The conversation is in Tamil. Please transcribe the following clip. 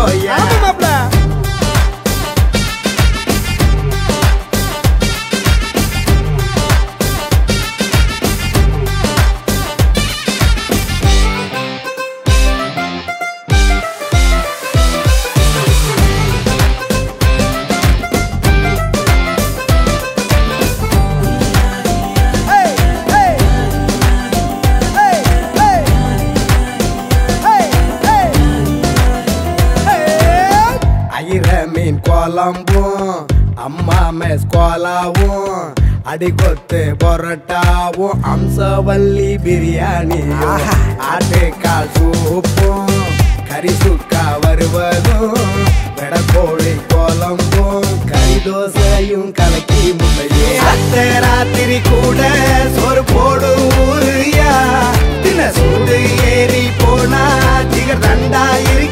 ஓயா ஆமா மாப்ள ஐர மீன் குழம்பும் அம்மா மெஸ் கோலாவும் அடிகொத்து பொரோட்டாவும் அம்சவல்லி பிரியாணி ஆட்டுக்கால் சூப்பும் கறி சுக்கா வருவதும் வெடக்கோழி குழம்பும் கறி தோசையும் கலக்கி முட்டையே அத்த ராத்திரி கூட சோறு போடு ஊருயா தின சூடு ஏறி போனா திகர் தண்டா இரு